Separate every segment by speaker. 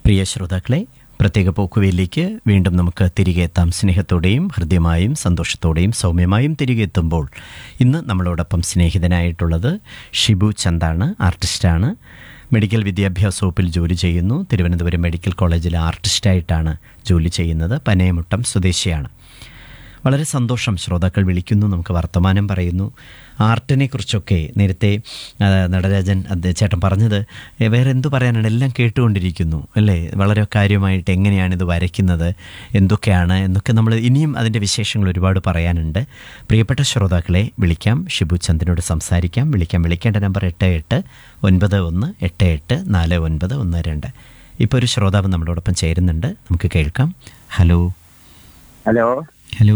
Speaker 1: പ്രിയ ശ്രോതാക്കളെ പ്രത്യേക പോക്കുവയിലേക്ക് വീണ്ടും നമുക്ക് തിരികെ എത്താം സ്നേഹത്തോടെയും ഹൃദ്യമായും സന്തോഷത്തോടെയും സൗമ്യമായും തിരികെ എത്തുമ്പോൾ ഇന്ന് നമ്മളോടൊപ്പം സ്നേഹിതനായിട്ടുള്ളത് ഷിബു ചന്താണ് ആർട്ടിസ്റ്റാണ് മെഡിക്കൽ വിദ്യാഭ്യാസ വകുപ്പിൽ ജോലി ചെയ്യുന്നു തിരുവനന്തപുരം മെഡിക്കൽ കോളേജിലെ ആർട്ടിസ്റ്റായിട്ടാണ് ജോലി ചെയ്യുന്നത് പനയമുട്ടം സ്വദേശിയാണ് വളരെ സന്തോഷം ശ്രോതാക്കൾ വിളിക്കുന്നു നമുക്ക് വർത്തമാനം പറയുന്നു ആർട്ടിനെ കുറിച്ചൊക്കെ നേരത്തെ ആ, നടരാജൻ അദ്ദേഹം ചേട്ടൻ പറഞ്ഞത് ഏ, വേറെ എന്തു പറയാനാണ് എല്ലാം കേട്ടുകൊണ്ടിരിക്കുന്നു അല്ലേ വളരെ കാര്യമായിട്ട് എങ്ങനെയാണ് ഇത് വരയ്ക്കുന്നത് എന്തൊക്കെയാണ് എന്നൊക്കെ നമ്മൾ ഇനിയും അതിൻ്റെ വിശേഷങ്ങൾ ഒരുപാട് പറയാനുണ്ട് പ്രിയപ്പെട്ട ശ്രോതാക്കളെ വിളിക്കാം ഷിബു ചന്ദിനോട് സംസാരിക്കാം വിളിക്കാം വിളിക്കേണ്ട നമ്പർ എട്ട് എട്ട് ഒൻപത് ഒന്ന് എട്ട് എട്ട് നാല് ഒൻപത് ഒന്ന് രണ്ട് ഇപ്പോൾ ഒരു ശ്രോതാവ് നമ്മളോടൊപ്പം ചേരുന്നുണ്ട് നമുക്ക് കേൾക്കാം ഹലോ
Speaker 2: ഹലോ
Speaker 1: ഹലോ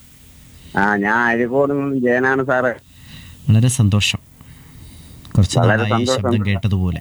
Speaker 2: ആ ഞാൻ അരിക്കോട് നിന്ന് ജയനാണ് സാറ്
Speaker 1: വളരെ സന്തോഷം കുറച്ച്
Speaker 2: വളരെ
Speaker 1: നാളായി ഈ
Speaker 2: സന്തോഷം.
Speaker 1: ശബ്ദം കേട്ടതുപോലെ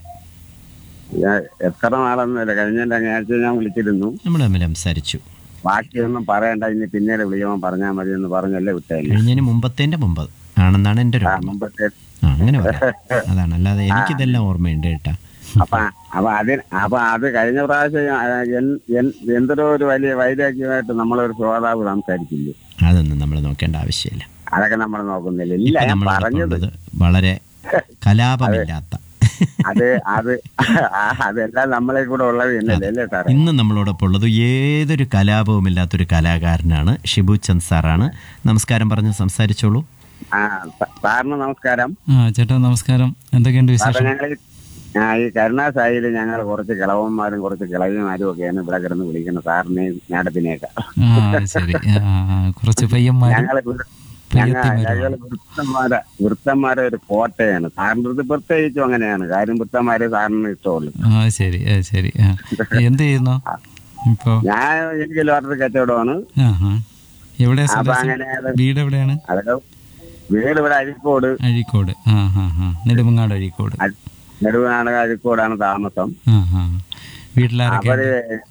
Speaker 2: ഞാൻ എത്ര നാളൊന്നുമില്ല കഴിഞ്ഞ രണ്ടാഴ്ച ഞാൻ വിളിച്ചിരുന്നു
Speaker 1: നമ്മൾ തമ്മിൽ സംസാരിച്ചു
Speaker 2: ബാക്കിയൊന്നും പറയണ്ട ഇനി പിന്നീട് വിളിക്കുമ്പോൾ പറഞ്ഞാൽ മതി എന്ന് പറഞ്ഞല്ലേ വിട്ടേനെ
Speaker 1: കഴിഞ്ഞതിന് മുമ്പത്തേൻ്റെ മുമ്പ് ആണെന്നാണ് എൻ്റെ ഒരു
Speaker 2: ആ
Speaker 1: ഓർമ്മ
Speaker 2: മുമ്പത്തെ
Speaker 1: ആ അങ്ങനെ പറയാം അതാണ് അല്ലാതെ എനിക്കിതെല്ലാം ഓർമ്മയുണ്ട് കേട്ടാ
Speaker 2: അപ്പൊ അപ്പൊ അതിന് അപ്പൊ അത് കഴിഞ്ഞ പ്രാവശ്യം ആ, എൻ- എൻ- എന്തൊരു ഒരു വലിയ വൈരാഗ്യമായിട്ട് നമ്മളൊരു ശ്രോതാവ് സംസാരിക്കില്ലേ
Speaker 1: അതൊന്നും നമ്മൾ നോക്കേണ്ട ആവശ്യമില്ല
Speaker 2: അതൊക്കെ നമ്മൾ നോക്കുന്നില്ല ഇല്ല
Speaker 1: ഇപ്പൊ
Speaker 2: ഞാൻ
Speaker 1: നമ്മൾ
Speaker 2: പറഞ്ഞത്
Speaker 1: ഉള്ളത് വളരെ കലാപമില്ലാത്ത
Speaker 2: അത് അത് ആ, അതെല്ലാം നമ്മളെ കൂടെ ഉള്ളത് തന്നെയല്ലേ അല്ലേ സാറേ
Speaker 1: ഇന്ന് നമ്മളോടൊപ്പം ഉള്ളത് ഏതൊരു കലാപവുമില്ലാത്തൊരു കലാകാരനാണ് ഷിബു ചന്ദ് സാറാണ് നമസ്കാരം പറഞ്ഞ് സംസാരിച്ചോളൂ
Speaker 2: ആ സ- സാറിന് നമസ്കാരം
Speaker 3: ആ ചേട്ടാ നമസ്കാരം എന്തൊക്കെയുണ്ട്
Speaker 2: സാറേ
Speaker 3: വിശേഷം
Speaker 2: ഞങ്ങൾ ആ ഈ കരുണാസായില് ഞങ്ങൾ കുറച്ച് കിളവന്മാരും കുറച്ച് കിളവിമാരും ഒക്കെയാണ് ഇവിടെ കിടന്ന് വിളിക്കുന്നത് സാറിനെയും മാഡത്തിനെയൊക്കെ
Speaker 3: ആ ശരി ആ, ആ, കുറച്ച് പയ്യന്മാരും
Speaker 2: ഞങ്ങള് വൃ- ഞങ്ങ-
Speaker 3: പയ്യത്തിമാരും
Speaker 2: ഞങ്ങള് വൃത്തന്മാരെ വൃത്തന്മാരെ ഒരു കോട്ടയാണ് സാറിൻ്റെ അടുത്ത് പ്രത്യേകിച്ചും അങ്ങനെയാണ് കാര്യം വൃത്തന്മാരെ സാറിന് ഇഷ്ടമുള്ളൂ
Speaker 3: ആ ശരി ആ ശരി ആ എന്ത് ചെയ്യുന്നു ഇപ്പോ
Speaker 2: ഞാൻ എനിക്ക് ലോട്ടറി കച്ചവടമാണ്
Speaker 3: ആ ആ എവിടെയാ
Speaker 2: അപ്പൊ
Speaker 3: സ്വദേശം
Speaker 2: അങ്ങനെ അത്
Speaker 3: വീട് എവിടെയാണ്
Speaker 2: അതൊക്കെ വീട് ഇവിടെ അഴിക്കോട്
Speaker 3: അഴീക്കോട് ആ ആ ആ നെടുമങ്ങാട് അഴീക്കോട്
Speaker 2: അ- നെടുവനാട് അഴിക്കോടാണ് താമസം
Speaker 3: ആ ആ വീട്ടിലാരൊക്കെ
Speaker 2: അവര്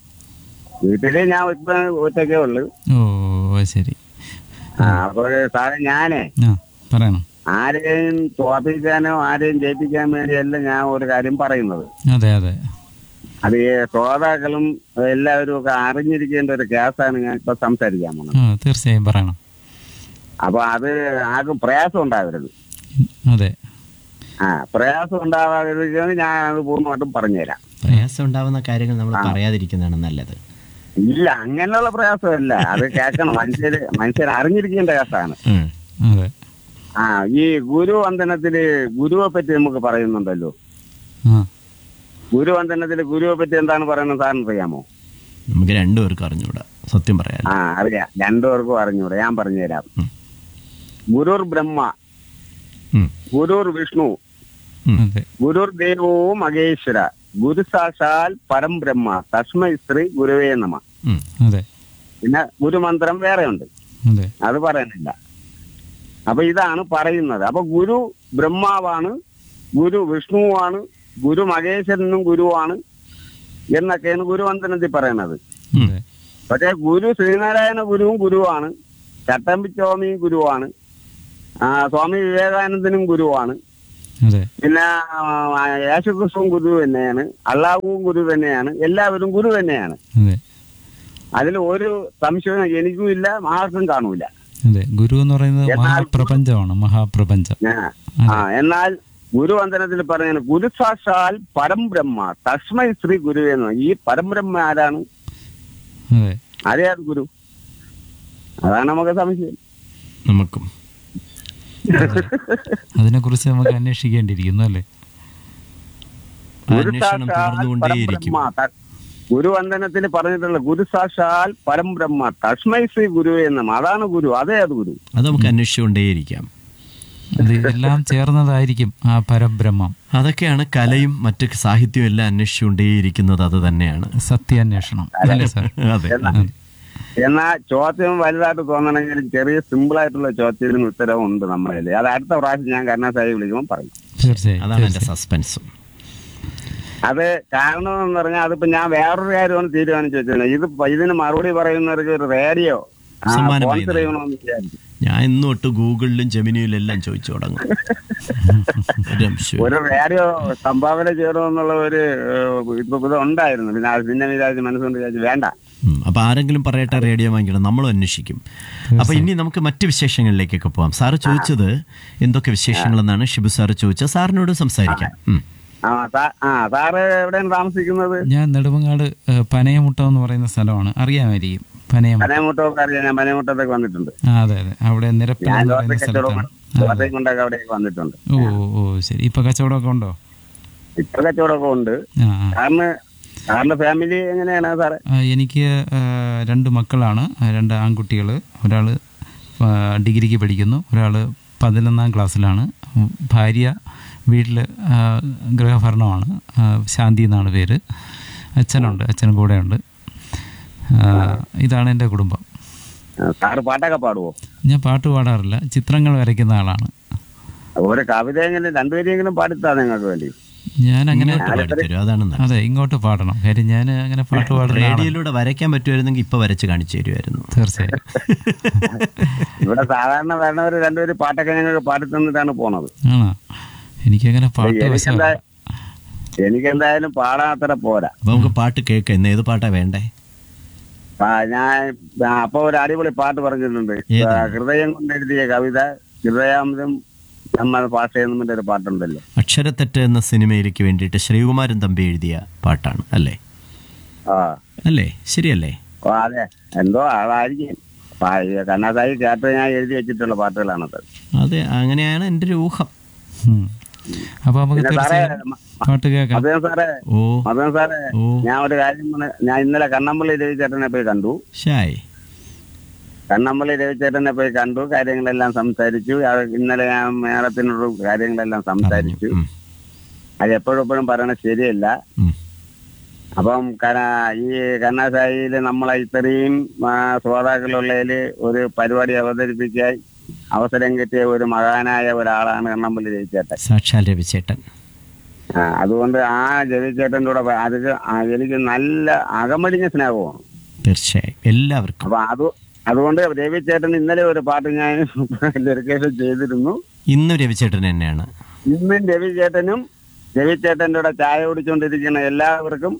Speaker 2: വീട്ടില് ഞാൻ ഇപ്പൊ ഒറ്റയ്ക്കേ ഉള്ളു
Speaker 3: ഓ ശരി
Speaker 2: ആ അപ്പോൾ സാറേ ഞാനേ
Speaker 3: ആ പറയണം
Speaker 2: ആരെയും തോപ്പിക്കാനോ ആരെയും ജയിപ്പിക്കാൻ വേണ്ടിയല്ല ഞാൻ ഒരു കാര്യം പറയുന്നത്
Speaker 3: അതെ അതെ
Speaker 2: അത് ഈ ശ്രോതാക്കളും എല്ലാവരും ഒക്കെ അറിഞ്ഞിരിക്കേണ്ട ഒരു കേസാണ് ഞാൻ ഇപ്പൊ സംസാരിക്കാൻ പോകുന്നത്
Speaker 3: ആ തീർച്ചയായും പറയണം
Speaker 2: അപ്പൊ അത് ആർക്കും പ്രയാസം ഉണ്ടാവരുത്
Speaker 3: അതെ
Speaker 2: ആ പ്രയാസം ഉണ്ടാവാതിരിക്കുന്നത് ഞാൻ അത് പൂർണ്ണമായിട്ടും പറഞ്ഞുതരാം
Speaker 1: പ്രയാസം ഉണ്ടാവുന്ന കാര്യങ്ങൾ നമ്മൾ പറയാതിരിക്കുന്നതാണ് നല്ലത്
Speaker 2: ഇല്ല അങ്ങനെയുള്ള പ്രയാസമല്ല അത് കേൾക്കണം മനുഷ്യര് മനുഷ്യർ അറിഞ്ഞിരിക്കേണ്ട കേസാണ്
Speaker 1: ഉം.
Speaker 3: അതെ
Speaker 2: ആ ഈ ഗുരുവന്ദനത്തില് ഗുരുവെ പറ്റി നമുക്ക് പറയുന്നുണ്ടല്ലോ
Speaker 3: ആ
Speaker 2: ഗുരുവന്ദനത്തില് ഗുരുവെ പറ്റി എന്താണ് പറയുന്നത് സാറിന് അറിയാമോ
Speaker 1: നമുക്ക് രണ്ടുപേർക്കും അറിഞ്ഞുകൂടാ സത്യം പറയാൻ
Speaker 2: ആ അറിയാം രണ്ടുപേർക്കും അറിഞ്ഞൂടെ ഞാൻ പറഞ്ഞുതരാം
Speaker 1: ഉം.
Speaker 2: ഗുരുർ ബ്രഹ്മ
Speaker 1: ഉം.
Speaker 2: ഗുരുർ വിഷ്ണു
Speaker 3: അതെ
Speaker 2: ഗുരുർ ദേവോ മഹേശ്വര ഗുരു സാക്ഷാൽ പരം ബ്രഹ്മ തസ്മൈ ശ്രീ ഗുരുവേ നമ
Speaker 1: ഉം.
Speaker 3: അതെ
Speaker 2: പിന്നെ ഗുരുമന്ത്രം വേറെ ഉണ്ട്
Speaker 3: അതെ
Speaker 2: അത് പറയുന്നില്ല അപ്പൊ ഇതാണ് പറയുന്നത് അപ്പൊ ഗുരു ബ്രഹ്മാവാണ് ഗുരു വിഷ്ണുവാണ് ഗുരു മഹേശ്വരനും ഗുരുവാണ് എന്നൊക്കെയാണ് ഗുരുവന്ദനത്തിൽ പറയുന്നത്
Speaker 3: അതെ
Speaker 2: പക്ഷേ ഗുരു ശ്രീനാരായണ ഗുരുവും ഗുരുവാണ് ചട്ടമ്പിസ്വാമിയും ഗുരുവാണ് ആ, സ്വാമി വിവേകാനന്ദനും ഗുരുവാണ്
Speaker 3: അതെ
Speaker 2: പിന്നെ ആ, യേശുക്രിസ്തുവും ഗുരു തന്നെയാണ് അള്ളാഹുവും ഗുരു തന്നെയാണ് എല്ലാവരും ഗുരു തന്നെയാണ്
Speaker 3: അതെ
Speaker 2: അതിൽ ഒരു സംശയവും എനിക്കും ഇല്ല ആർക്കും കാണൂല
Speaker 3: അതെ ഗുരു എന്ന് പറയുന്നത്
Speaker 2: എന്നാൽ-
Speaker 3: മഹാപ്രപഞ്ചമാണ് മഹാപ്രപഞ്ചം
Speaker 2: ഞാൻ- ആ എന്നാൽ ഗുരുവന്ദനത്തിൽ പറയുന്നത് ഗുരു സാക്ഷാൽ പരംബ്രഹ്മ തസ്മൈ ശ്രീ ഗുരു എന്ന് ഈ പരംബ്രഹ്മ ആരാണ്
Speaker 3: അതെ
Speaker 2: ആരെയാണ് ഗുരു അതാണ് നമുക്ക് സംശയം
Speaker 1: നമുക്കും
Speaker 3: അതിനെക്കുറിച്ച് നമുക്ക് അന്വേഷിക്കേണ്ടിയിരിക്കുന്നു അല്ലേ
Speaker 2: ഗുരു
Speaker 1: അന്വേഷണം
Speaker 2: സാക്ഷാൽ
Speaker 1: തുടർന്നുകൊണ്ടേയിരിക്കും
Speaker 2: പരംബ്രഹ്മ ത- ഗുരുവന്ദനത്തിൽ പറഞ്ഞിട്ടുള്ള ഗുരു സാക്ഷാൽ പരംബ്രഹ്മ തസ്മൈ ശ്രീ ഗുരു എന്നും അതാണ് ഗുരു അതേ അത് ഗുരു
Speaker 1: അത് നമുക്ക് അന്വേഷിച്ചുകൊണ്ടേയിരിക്കാം
Speaker 3: അത് എല്ലാം ചേർന്നതായിരിക്കും ആ പരബ്രഹ്മം
Speaker 1: അതൊക്കെയാണ് കലയും മറ്റ് സാഹിത്യവും എല്ലാം അന്വേഷിച്ചുകൊണ്ടേയിരിക്കുന്നത് അത് തന്നെയാണ്
Speaker 3: സത്യാന്വേഷണം അല്ലേ സാർ
Speaker 1: അതെ
Speaker 3: അതെ.
Speaker 2: എന്നാൽ ചോദ്യം വലുതായിട്ട് തോന്നണമെങ്കിൽ ചെറിയ സിമ്പിൾ ആയിട്ടുള്ള ചോദ്യത്തിന് ഉത്തരവും ഉണ്ട് നമ്മളതിൽ അത് അടുത്ത പ്രാവശ്യം ഞാൻ കരുണാസായി വിളിക്കുമ്പോൾ പറയും
Speaker 3: തീർച്ചയായും
Speaker 1: അതാണ് എൻ്റെ സസ്പെൻസും
Speaker 2: അത് കാരണം എന്ന് പറഞ്ഞാൽ അതിപ്പോ ഞാൻ വേറൊരു കാര്യമാണ് തീരുമാനിച്ചു വെച്ചത് ഇത് ഇതിന് മറുപടി പറയുന്നവർക്ക് ഒരു റേഡിയോ
Speaker 1: സമ്മാനമായി
Speaker 2: സ്പോൺസർ ചെയ്യണമെന്ന് വിചാരിച്ചു
Speaker 1: ഞാൻ ഇന്ന് തൊട്ട് ഗൂഗിളിലും ജമിനിയിലും എല്ലാം ചോദിച്ചു തുടങ്ങും ഒരു സംശയവും
Speaker 2: ഒരു റേഡിയോ സംഭാവന ചെയ്യണമെന്നുള്ള ഒരു ഏഹ്, ഇപ്പൊ ഇത് ഉണ്ടായിരുന്നു പിന്നെ അത് പിന്നെ വിചാരിച്ച് മനസ്സുകൊണ്ട് വിചാരിച്ചു വേണ്ട
Speaker 1: ഉം. അപ്പൊ ആരെങ്കിലും പറയട്ടെ റേഡിയോ വാങ്ങിക്കണം നമ്മളും അന്വേഷിക്കും അപ്പൊ ഇനി നമുക്ക് മറ്റ് വിശേഷങ്ങളിലേക്കൊക്കെ പോവാം സാറ് ചോദിച്ചത് എന്തൊക്കെ വിശേഷങ്ങളെന്നാണ് ഷിബു സാറ് ചോദിച്ചത് സാറിനോട് സംസാരിക്കാം ഉം.
Speaker 2: ആ സാ- ആ സാറ് എവിടെയാണ് താമസിക്കുന്നത്
Speaker 3: ഞാൻ നെടുമങ്ങാട് ഏഹ്, പനയമുട്ടം എന്ന് പറയുന്ന സ്ഥലമാണ് അറിയാമായിരിക്കും പനയമുട്ടം
Speaker 2: പനയമുട്ടമൊക്കെ അറിയാം ഞാൻ പനയമുട്ടത്തൊക്കെ വന്നിട്ടുണ്ട്
Speaker 3: ആ അതെ അതെ അവിടെ നിരപ്പിൽ
Speaker 2: ഞാൻ
Speaker 3: എന്ന്
Speaker 2: ദോശ
Speaker 3: പറയുന്ന
Speaker 2: കച്ചവടം
Speaker 3: സ്ഥലത്താണ്
Speaker 2: ദോശ കൊണ്ടൊക്കെ അവിടെയൊക്കെ വന്നിട്ടുണ്ട്
Speaker 3: ഓ ഓ ശരി ഇപ്പൊ കച്ചവടമൊക്കെ ഉണ്ടോ
Speaker 2: ഇപ്പൊ കച്ചവടമൊക്കെ ഉണ്ട്
Speaker 3: ആ ആ.
Speaker 2: സാറിന് സാറിന്റെ ഫാമിലി എങ്ങനെയാണ് സാറേ
Speaker 3: ആ, എനിക്ക് ആ, രണ്ട് മക്കളാണ് ആ, രണ്ട് ആൺകുട്ടികൾ ഒരാൾ ഡിഗ്രിക്ക് പഠിക്കുന്നു ഒരാൾ പതിനൊന്നാം ക്ലാസ്സിലാണ് ഉം, ഭാര്യ വീട്ടിൽ ഗൃഹഭരണമാണ് ആ, ശാന്തി എന്നാണ് പേര് അച്ഛനുണ്ട് അച്ഛനും കൂടെയുണ്ട് ആ, ഇതാണ് എൻ്റെ കുടുംബം
Speaker 2: ആ, സാറ് പാട്ടൊക്കെ പാടുവോ
Speaker 3: ഞാൻ പാട്ട് പാടാറില്ല ചിത്രങ്ങൾ വരയ്ക്കുന്ന ആളാണ്
Speaker 2: ഒരു കവിതയെങ്കിലും രണ്ടുപേരെങ്കിലും പാടിത്താ നിങ്ങൾക്ക് വേണ്ടി
Speaker 3: ഞാൻ അങ്ങനെ
Speaker 1: ഇങ്ങോട്ട് പാടിത്തരും അതാണ് നല്ലത്.
Speaker 3: അതെ ഇങ്ങോട്ട് പാടണം കാര്യം ഞാൻ അങ്ങനെ പാട്ട് പാടുന്ന ആളാണ്
Speaker 1: റേഡിയോയിലൂടെ വരയ്ക്കാൻ പറ്റുമായിരുന്നെങ്കിൽ ഇപ്പൊ വരച്ച് കാണിച്ചു തരുമായിരുന്നു
Speaker 3: തീർച്ചയായും
Speaker 2: ഇവിടെ സാധാരണ വരണവര് രണ്ടുപേരും പാട്ടൊക്കെ ഞങ്ങൾക്ക് പാടിത്തന്നിട്ടാണ് പോണത്
Speaker 3: ആണോ എനിക്കങ്ങനെ പാട്ട് വശം
Speaker 2: എനിക്കെന്താ എനിക്കെന്തായാലും പാടാൻ അത്ര പോരാ
Speaker 1: അപ്പൊ നമുക്ക് പാട്ട് കേൾക്കാം ഇന്ന് ഏത് പാട്ടാ വേണ്ടേ
Speaker 2: ആ, ഞാൻ ആ, അപ്പൊ ഒരു അടിപൊളി പാട്ട് പറഞ്ഞിട്ടുണ്ട്
Speaker 1: ഏതാ?
Speaker 2: ആ, ഹൃദയം കൊണ്ടെഴുതിയ കവിത ഹൃദയാമൃതം നമ്മുടെ ഭാഷ എന്നുമിന്റെ ഒരു പാട്ടുണ്ടല്ലോ
Speaker 1: അക്ഷരത്തെറ്റ് എന്ന സിനിമയിലേക്ക് വേണ്ടിയിട്ട് ശ്രീകുമാരൻ തമ്പി എഴുതിയ പാട്ടാണ് അല്ലേ
Speaker 2: ആ
Speaker 1: അല്ലേ ശരിയല്ലേ
Speaker 2: ഓ, അതെ എന്തോ ആളായിരിക്കും ആ, ഈ കണ്ണാസായി കേട്ട് ഞാൻ എഴുതി വെച്ചിട്ടുള്ള പാട്ടുകളാണത്
Speaker 1: അതെ അങ്ങനെയാണ് എൻ്റെ ഒരു ഊഹം
Speaker 3: ഉം. അപ്പൊ നമുക്ക്
Speaker 2: പിന്നെ സാറേ
Speaker 3: തീർച്ചയായും പാട്ട് കേൾക്കാം
Speaker 2: മധുരൻ സാറേ
Speaker 1: ഓ
Speaker 2: മധുരൻ സാറേ
Speaker 1: ഓ
Speaker 2: ഞാൻ ഒരു കാര്യം പറഞ്ഞ- ഞാൻ ഇന്നലെ കണ്ണമ്പള്ളി രവിചേട്ടനെ പോയി കണ്ടു
Speaker 1: ഷായ്
Speaker 2: കണ്ണമ്പള്ളി രവിചേട്ടനെ പോയി കണ്ടു കാര്യങ്ങളെല്ലാം സംസാരിച്ചു അത് ഇന്നലെ ഞാൻ മേളത്തിനോട് കാര്യങ്ങളെല്ലാം സംസാരിച്ചു
Speaker 1: ഉം,
Speaker 2: അത് എപ്പോഴും എപ്പോഴും പറയണത് ശരിയല്ല
Speaker 1: ഉം.
Speaker 2: അപ്പം കന- ഈ കണ്ണാശായിയിൽ നമ്മളെ ഇത്രയും ആ, ശ്രോതാക്കളുള്ളതിൽ ഒരു പരിപാടി അവതരിപ്പിക്കാൻ അവസരം കിട്ടിയ ഒരു മഹാനായ ഒരാളാണ് കണ്ണമ്പള്ളി രവിചേട്ടൻ
Speaker 1: സാക്ഷാൽ രവിചേട്ടൻ
Speaker 2: ആ, അതുകൊണ്ട് ആ രവിചേട്ടൻ്റെ കൂടെ പ- അത് ആ, എനിക്ക് നല്ല അകമടിഞ്ഞ സ്നേഹമാണ്
Speaker 1: തീർച്ചയായും എല്ലാവർക്കും
Speaker 2: അപ്പൊ അത് അതുകൊണ്ട് രവിചേട്ടൻ ഇന്നലെ ഒരു പാട്ട് ഞാൻ ഡെഡിക്കേഷൻ ചെയ്തിരുന്നു
Speaker 1: ഇന്നും രവിചേട്ടൻ തന്നെയാണ്
Speaker 2: ഇന്നും രവിചേട്ടനും രവിചേട്ടന്റെ കൂടെ ചായ കുടിച്ചുകൊണ്ടിരിക്കുന്ന എല്ലാവർക്കും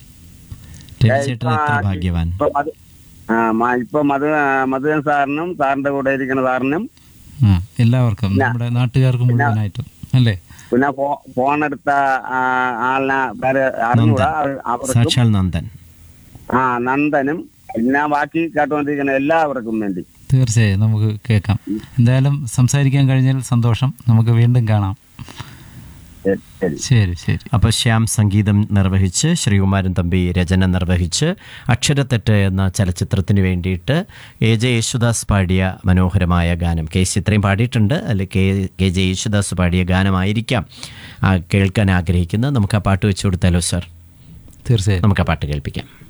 Speaker 1: രവിചേട്ടൻ എത്ര ഭാഗ്യവാൻ
Speaker 2: ഇപ്പൊ മധു ആ മ- ഇപ്പൊ മധു മധുരൻ സാറിനും സാറിന്റെ കൂടെ ഇരിക്കുന്ന സാറിനും
Speaker 3: ആ എല്ലാവർക്കും നമ്മുടെ നാട്ടുകാർക്ക് മുഴുവനായിട്ടും അല്ലേ
Speaker 2: പിന്നെ ഫോ- ഫോൺ എടുത്ത ആ, ആളിനെ പേര് അറിഞ്ഞൂടാ അവ- അവർക്കും
Speaker 1: സാക്ഷാൽ നന്ദൻ
Speaker 2: ആ നന്ദനും പിന്നെ ബാക്കി കേട്ടുകൊണ്ടിരിക്കുന്ന എല്ലാവർക്കും വേണ്ടി
Speaker 3: തീർച്ചയായും നമുക്ക് കേൾക്കാം എന്തായാലും സംസാരിക്കാൻ കഴിഞ്ഞാൽ സന്തോഷം നമുക്ക് വീണ്ടും കാണാം
Speaker 2: ശരി, ശരി
Speaker 3: ശരി ശരി
Speaker 1: അപ്പോൾ ശ്യാം സംഗീതം നിർവഹിച്ച് ശ്രീകുമാരൻ തമ്പി രചന നിർവഹിച്ച് അക്ഷരത്തെറ്റ് എന്ന ചലച്ചിത്രത്തിന് വേണ്ടിയിട്ട് എ ജെ യേശുദാസ് പാടിയ മനോഹരമായ ഗാനം കെ സി ഇത്രയും പാടിയിട്ടുണ്ട് അല്ലെ കെ കെ ജെ യേശുദാസ് പാടിയ ഗാനമായിരിക്കാം ആ, കേൾക്കാൻ ആഗ്രഹിക്കുന്നത് നമുക്ക് ആ പാട്ട് വെച്ചു കൊടുത്താലോ സാർ
Speaker 3: തീർച്ചയായും
Speaker 1: നമുക്ക് ആ പാട്ട് കേൾപ്പിക്കാം